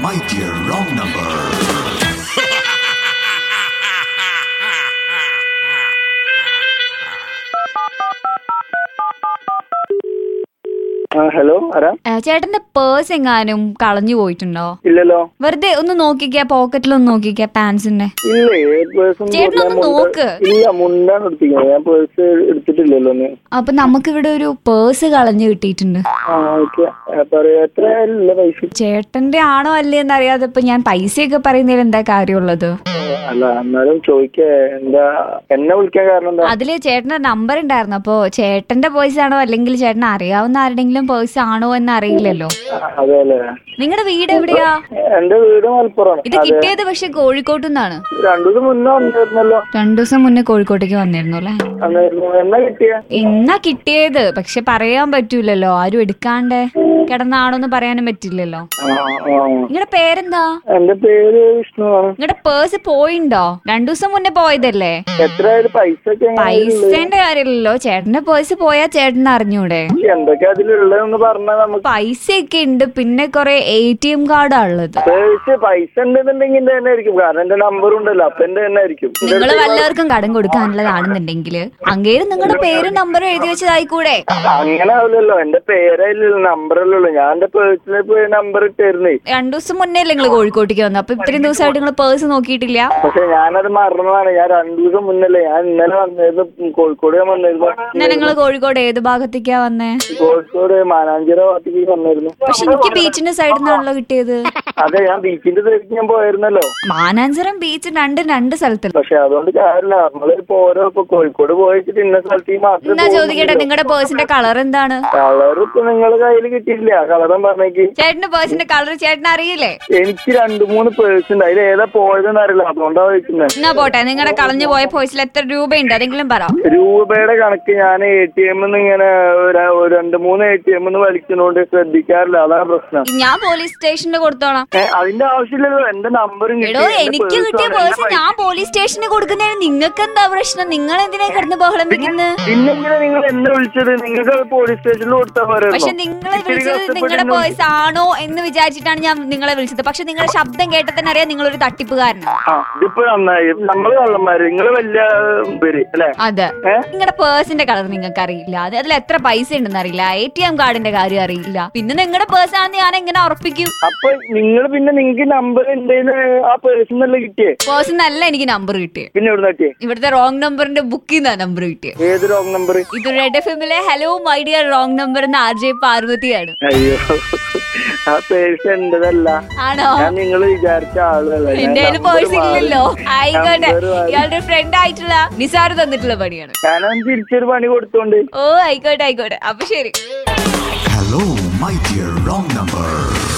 my dear wrong number. ആ hello ആരാ ആ, ചേട്ടന്റെ പേഴ്സ് എങ്ങാനും കളഞ്ഞു പോയിട്ടുണ്ടോ ഇല്ലല്ലോ വെറുതെ ഒന്ന് നോക്കിക്കാ പോക്കറ്റിലൊന്ന് നോക്കിക്കാ പാൻസിന്റെ ഇല്ലേ പേഴ്സ് ചേട്ടനൊന്ന് നോക്ക്. ഇല്ല മുണ്ടാണ് എടുത്തിരിക്കുന്നത് ഞാൻ പേഴ്സ് എടുത്തിട്ടില്ലല്ലോ ഒന്ന് അപ്പൊ നമുക്കിവിടെ ഒരു പേഴ്സ് കളഞ്ഞു കിട്ടിയിട്ടുണ്ട് ആ ഓക്കെ പറയാ എത്ര ഇല്ല പൈസ ചേട്ടന്റെ ആണോ അല്ലേ എന്ന് അറിയാതെ ഇപ്പൊ ഞാൻ പൈസയൊക്കെ പറയുന്നതിൽ എന്താ കാര്യമുള്ളത് അല്ല എന്നാലും ചോദിക്കേ എന്താ എന്നെ വിളിക്കാൻ കാരണം എന്താ അതില് ചേട്ടന്റെ നമ്പർ ഉണ്ടായിരുന്നു അപ്പൊ ചേട്ടന്റെ പേഴ്സ് ആണോ അല്ലെങ്കിൽ ചേട്ടന് അറിയാവുന്ന ആരുടെങ്കിലും പേഴ്സ് ആണോ എന്ന് അറിയില്ലല്ലോ ആ, അതെ അല്ലേ നിങ്ങളുടെ വീട് എവിടെയാ എന്റെ വീട് മലപ്പുറമാണ് ഇത് കിട്ടിയത് പക്ഷെ കോഴിക്കോട്ടു നിന്നാണ് രണ്ടു ദിവസം മുന്നേ വന്നിരുന്നല്ലോ രണ്ടു ദിവസം മുന്നേ കോഴിക്കോട്ടേക്ക് വന്നിരുന്നു അല്ലേ അന്നായിരുന്നു എന്നാ കിട്ടിയ ഇന്നാ കിട്ടിയത് പക്ഷെ പറയാൻ പറ്റൂലല്ലോ ആരും എടുക്കാണ്ട് കിടന്നാണോന്ന് പറയാനും പറ്റില്ലല്ലോ ആ ആ നിങ്ങളുടെ പേരെന്താ എന്റെ പേര് വിഷ്ണുവാണ് നിങ്ങളുടെ പേഴ്സ് പോയിണ്ടോ രണ്ടു ദിവസം മുന്നേ പോയതല്ലേ എത്രയായാലും പൈസ ഒക്കെ എങ്ങനെയാ പൈസന്റെ കാര്യമില്ലല്ലോ ചേട്ടന്റെ പേഴ്സ് പോയാ ചേട്ടൻ അറിഞ്ഞൂടെ എന്തൊക്കെ അതിലുള്ളതെന്ന് പറഞ്ഞാൽ നമുക്ക് പൈസയൊക്കെ ഉണ്ട് പിന്നെ കൊറേ എ ടി എം കാർഡാ ഉള്ളത് പേഴ്സ് പൈസ ഉണ്ടെന്നുണ്ടെങ്കിൽ എന്റെ തന്നെ ആയിരിക്കും കാരണം എന്റെ നമ്പർ ഉണ്ടല്ലോ അപ്പൊ എന്റെ തന്നെ ആയിരിക്കും നിങ്ങൾ വല്ലവർക്കും കടം കൊടുക്കാനുള്ളതാണെന്നുണ്ടെങ്കിൽ അങ്ങേര് നിങ്ങളുടെ പേരും നമ്പറും എഴുതി വെച്ചതായിക്കൂടെ അങ്ങനെ ആവില്ലല്ലോ എന്റെ പേരല്ലോ നമ്പറല്ലോ ഞാൻ എന്റെ പേഴ്സിൽ പോയി നമ്പർ ഇട്ടായിരുന്നേ രണ്ടു ദിവസം മുന്നേ അല്ലേ നിങ്ങൾ കോഴിക്കോട്ടേക്ക് വന്നത് അപ്പൊ ഇത്രയും ദിവസമായിട്ട് നിങ്ങൾ പേഴ്സ് നോക്കിയിട്ടില്ല പക്ഷെ ഞാനത് മറന്നതാണ് ഞാൻ രണ്ടു ദിവസം മുന്നല്ലേ ഞാൻ ഇന്നലെ വന്നിരുന്നു കോഴിക്കോട് ഞാൻ വന്നിരുന്നു പിന്നെ നിങ്ങൾ കോഴിക്കോട് ഏത് ഭാഗത്തേക്കാ വന്നേ കോഴിക്കോട് മാനാഞ്ചിറ ഭാഗത്തേക്ക് വന്നിരുന്നു പക്ഷെ എനിക്ക് ബീച്ചിന്റെ സൈഡിൽ നിന്നാണല്ലോ കിട്ടിയത് അതെ ഞാൻ ബീച്ചിന്റെ സൈഡിൽ ഞാൻ പോയിരുന്നല്ലോ മാനാഞ്ചിറം ബീച്ച് രണ്ടും രണ്ട് സ്ഥലത്തല്ല പക്ഷെ അതുകൊണ്ട് കാര്യമില്ല നമ്മളിപ്പോ ഓരോ ഇപ്പൊ കോഴിക്കോട് പോയിട്ട് ഇന്ന സ്ഥലത്തേക്ക് മാത്രമേ എന്നാ ചോദിക്കട്ടെ നിങ്ങളുടെ പേഴ്സിന്റെ കളർ എന്താണ് കളർ ഇപ്പൊ നിങ്ങളെ കയ്യിൽ കിട്ടിയില്ല കളറും പറഞ്ഞേക്ക് ചേട്ടന്റെ പേഴ്സിന്റെ കളർ ചേട്ടൻ അറിയില്ലേ എനിക്ക് രണ്ടു മൂന്ന് പേഴ്സ് ഉണ്ട് അതിൽ ഏതാ പോയതെന്ന് അറിയില്ല അതുകൊണ്ടാ ചോദിക്കുന്നത് എന്നാ പോട്ടെ നിങ്ങളുടെ കളഞ്ഞു പോയ പേഴ്സിൽ എത്ര രൂപയുണ്ട് അതെങ്കിലും പറ രൂപയുടെ കണക്ക് ഞാൻ എ ടി എമ്മിന്ന് ഇങ്ങനെ ഒരു ഒരു രണ്ട് മൂന്ന് എ ടി എമ്മിന്ന് വലിക്കുന്നോണ്ട് ശ്രദ്ധിക്കാറില്ല അതാണ് പ്രശ്നം ഞാൻ പോലീസ് സ്റ്റേഷനിൽ കൊടുത്തോളാം ഏ, അതിന്റെ ആവശ്യമില്ലല്ലോ എന്റെ നമ്പറും എടോ എനിക്ക് കിട്ടിയ പേഴ്സ് ഞാൻ പോലീസ് സ്റ്റേഷനിൽ കൊടുക്കുന്നതിന് നിങ്ങൾക്ക് എന്താ പ്രശ്നം നിങ്ങൾ എന്തിനാ കിടന്ന് ബഹളം വെക്കുന്നത് പിന്നെങ്ങനെ നിങ്ങൾ എന്നെ വിളിച്ചത് നിങ്ങൾക്ക് അത് പോലീസ് സ്റ്റേഷനിൽ കൊടുത്താൽ പക്ഷെ പോരായിരുന്നു നിങ്ങളെ ഇത്തിരി വിളിച്ചത് കഷ്ടപ്പെട്ട് നിങ്ങളുടെ ഇന്ന് പേഴ്സ് ആണോ എന്ന് വിചാരിച്ചിട്ടാണ് ഞാൻ നിങ്ങളെ വിളിച്ചത് പക്ഷെ നിങ്ങളുടെ ശബ്ദം കേട്ടാൽ തന്നെ അറിയാം നിങ്ങളൊരു തട്ടിപ്പുകാരനാണ് ആ ഇതിപ്പോ നന്നായി നമ്മള് കള്ളന്മാര് നിങ്ങള് വലിയ പേര് അല്ലെ അതെ ഏ? നിങ്ങളുടെ പേഴ്സിന്റെ കളർ നിങ്ങൾക്ക് അറിയില്ല അത് അതിൽ എത്ര പൈസ ഉണ്ടെന്ന് അറിയില്ല എ ടി എം കാർഡിന്റെ കാര്യം അറിയില്ല പിന്നെ നിങ്ങളുടെ പേഴ്സ് ആണെന്ന് ഞാൻ എങ്ങനെ ഉറപ്പിക്കും അപ്പൊ നിങ്ങൾ പിന്നെ നിങ്ങൾക്ക് നമ്പർ ഉണ്ടെന്ന് ആ പേഴ്സണല്ലേ കിട്ടിയേ പേഴ്സ് നല്ല എനിക്ക് നമ്പർ കിട്ടിയത് പിന്നെ എവിടെ കിട്ടിയേ ഇവിടുത്തെ റോങ് നമ്പറിന്റെ ബുക്കിൽ നിന്നാ നമ്പർ കിട്ടിയത് ഏത് റോങ് നമ്പർ ഇത് റെഡ് എഫ് എമ്മിലെ hello my dear wrong number എന്ന ആർ ജെ പാർവതിയാണ് അയ്യോ ആ പേഴ്സ് എന്റേതല്ല ആണോ ഞാൻ നിങ്ങൾ വിചാരിച്ച ആളല്ല ഞാൻ എന്റെ number പേഴ്സ് മാറി. ഇല്ലല്ലോ ആയിക്കോട്ടെ Number മാറി. ഇയാളുടെ ഫ്രണ്ട് ആയിട്ടുള്ള നിസാർ തന്നിട്ടുള്ള പണിയാണ് ഞാനത് തിരിച്ചൊരു പണി കൊടുത്തോണ്ട് ഓ ആയിക്കോട്ടെ ആയിക്കോട്ടെ അപ്പൊ ശരി Hello, my dear wrong number.